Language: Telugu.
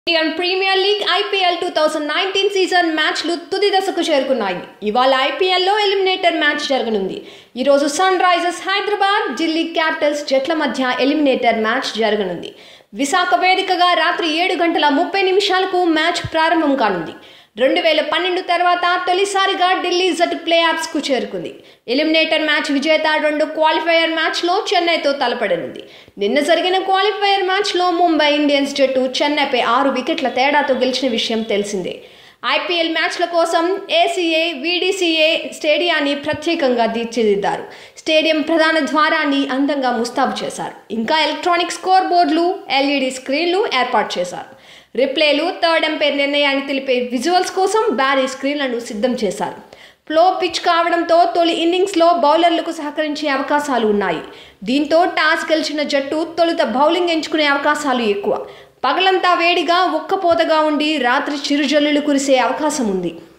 Indian Premier League IPL two thousand nineteen season మ్యాచ్లు తుది దశకు చేరుకున్నాయి ఇవాళ ఐపీఎల్లో ఎలిమినేటర్ మ్యాచ్ జరగనుంది ఈరోజు Sunrisers Hyderabad Delhi Capitals జట్ల మధ్య ఎలిమినేటర్ మ్యాచ్ జరగనుంది విశాఖ వేదికగా రాత్రి ఏడు గంటల ముప్పై నిమిషాలకు మ్యాచ్ ప్రారంభం కానుంది రెండు వేల పన్నెండు తర్వాత తొలిసారిగా ఢిల్లీ జట్టు ప్లే ఆఫ్స్కు చేరుకుంది ఎలిమినేటర్ మ్యాచ్ విజేత రెండు క్వాలిఫైయర్ మ్యాచ్లో చెన్నైతో తలపడనుంది నిన్న జరిగిన క్వాలిఫైయర్ మ్యాచ్లో ముంబై ఇండియన్స్ జట్టు చెన్నైపై ఆరు వికెట్ల తేడాతో గెలిచిన విషయం తెలిసిందే ఐపీఎల్ మ్యాచ్ల కోసం ఏసీఏ వీడీసీఏ స్టేడియాన్ని ప్రత్యేకంగా తీర్చిదిద్దారు స్టేడియం ప్రధాన ద్వారాన్ని అందంగా ముస్తాబు చేశారు ఇంకా ఎలక్ట్రానిక్ స్కోర్ బోర్డులు ఎల్ఈడి స్క్రీన్లు ఏర్పాటు చేశారు రిప్లేలు థర్డ్ ఎంపైర్ నిర్ణయాన్ని తెలిపే విజువల్స్ కోసం భారీ స్క్రీన్లను సిద్ధం చేశారు ఫ్లో పిచ్ కావడంతో తొలి ఇన్నింగ్స్లో బౌలర్లకు సహకరించే అవకాశాలు ఉన్నాయి దీంతో టాస్ గెలిచిన జట్టు తొలుత బౌలింగ్ ఎంచుకునే అవకాశాలు ఎక్కువ పగలంతా వేడిగా ఉక్కపోతగా ఉండి రాత్రి చిరుజల్లులు కురిసే అవకాశం ఉంది